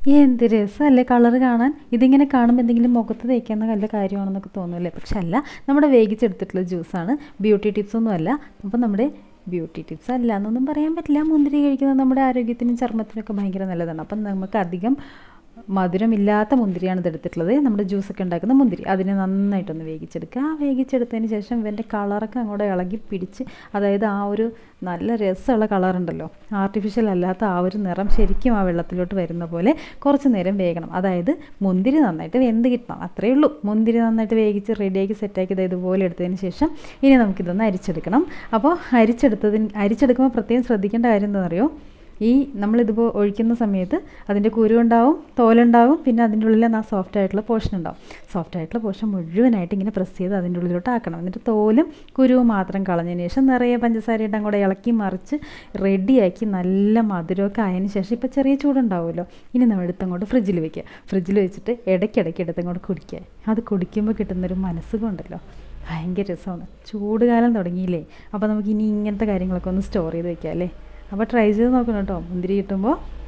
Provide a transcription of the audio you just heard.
എന്ത് രസമല്ലേ കളർ കാണാൻ ഇതിങ്ങനെ കാണുമ്പോൾ എന്തെങ്കിലും മുഖത്ത് തേക്കുന്ന നല്ല കാര്യമാണെന്നൊക്കെ തോന്നുമല്ലേ പക്ഷെ അല്ല നമ്മുടെ വേവിച്ചെടുത്തിട്ടുള്ള ജ്യൂസാണ് ബ്യൂട്ടി ടിപ്സ് ഒന്നും അല്ല അപ്പോൾ നമ്മുടെ ബ്യൂട്ടി ടിപ്സ് അല്ല എന്നൊന്നും പറയാൻ പറ്റില്ല മുന്തിരി കഴിക്കുന്നത് നമ്മുടെ ആരോഗ്യത്തിനും ചർമ്മത്തിനൊക്കെ ഭയങ്കര നല്ലതാണ് അപ്പം നമുക്ക് അധികം മധുരമില്ലാത്ത മുന്തിരിയാണ് ഇതെടുത്തിട്ടുള്ളത് നമ്മുടെ ജ്യൂസൊക്കെ ഉണ്ടാക്കുന്ന മുന്തിരി അതിനെ നന്നായിട്ടൊന്ന് വേവിച്ചെടുക്കുക ആ വേവിച്ചെടുത്തതിന് ശേഷം ഇവൻ്റെ കളറൊക്കെ അങ്ങോട്ട് ഇളകി പിടിച്ച് അതായത് ആ ഒരു നല്ല രസമുള്ള കളറുണ്ടല്ലോ ആർട്ടിഫിഷ്യൽ അല്ലാത്ത ആ ഒരു നിറം ശരിക്കും ആ വെള്ളത്തിലോട്ട് വരുന്ന പോലെ കുറച്ച് നേരം വേകണം അതായത് മുന്തിരി നന്നായിട്ട് വെന്ത് കിട്ടണം അത്രയേ ഉള്ളൂ മുന്തിരി നന്നായിട്ട് വേവിച്ച് റെഡിയാക്കി സെറ്റാക്കി ഇത് ഇതുപോലെ എടുത്തതിന് ശേഷം ഇനി നമുക്കിതൊന്ന് അരിച്ചെടുക്കണം അപ്പോൾ അരിച്ചെടുത്തതിന് അരിച്ചെടുക്കുമ്പോൾ പ്രത്യേകം ശ്രദ്ധിക്കേണ്ട കാര്യം എന്താണെന്നറിയോ ഈ നമ്മളിതിപ്പോൾ ഒഴിക്കുന്ന സമയത്ത് അതിൻ്റെ കുരു ഉണ്ടാവും തോലുണ്ടാവും പിന്നെ അതിൻ്റെ ഉള്ളിൽ ആ സോഫ്റ്റ് ആയിട്ടുള്ള പോർഷൻ ഉണ്ടാവും സോഫ്റ്റ് ആയിട്ടുള്ള പോർഷൻ മുഴുവനായിട്ട് ഇങ്ങനെ പ്രസ് ചെയ്ത് അതിൻ്റെ ഉള്ളിലോട്ട് ആക്കണം എന്നിട്ട് തോലും കുരുവും മാത്രം കളഞ്ഞതിന് ശേഷം നിറയെ പഞ്ചസാരയിട്ട് അങ്ങോട്ട് ഇളക്കി മറിച്ച് റെഡിയാക്കി നല്ല മധുരമൊക്കെ ആയതിന് ശേഷം ഇപ്പോൾ ചെറിയ ചൂടുണ്ടാവുമല്ലോ ഇനി നമ്മൾ എടുത്തങ്ങോട്ട് ഫ്രിഡ്ജിൽ വെക്കുക ഫ്രിഡ്ജിൽ വെച്ചിട്ട് ഇടയ്ക്കിടയ്ക്ക് എടുത്തങ്ങോട്ട് കുടിക്കുക അത് കുടിക്കുമ്പോൾ കിട്ടുന്നൊരു മനസ്സുകൊണ്ടല്ലോ ഭയങ്കര രസമാണ് ചൂടുകാലം തുടങ്ങിയില്ലേ അപ്പോൾ നമുക്ക് ഇനി ഇങ്ങനത്തെ കാര്യങ്ങളൊക്കെ ഒന്ന് സ്റ്റോർ ചെയ്ത് വെക്കാം അല്ലേ അപ്പോൾ ട്രൈ ചെയ്ത് നോക്കണം കേട്ടോ മുന്തിരി കിട്ടുമ്പോൾ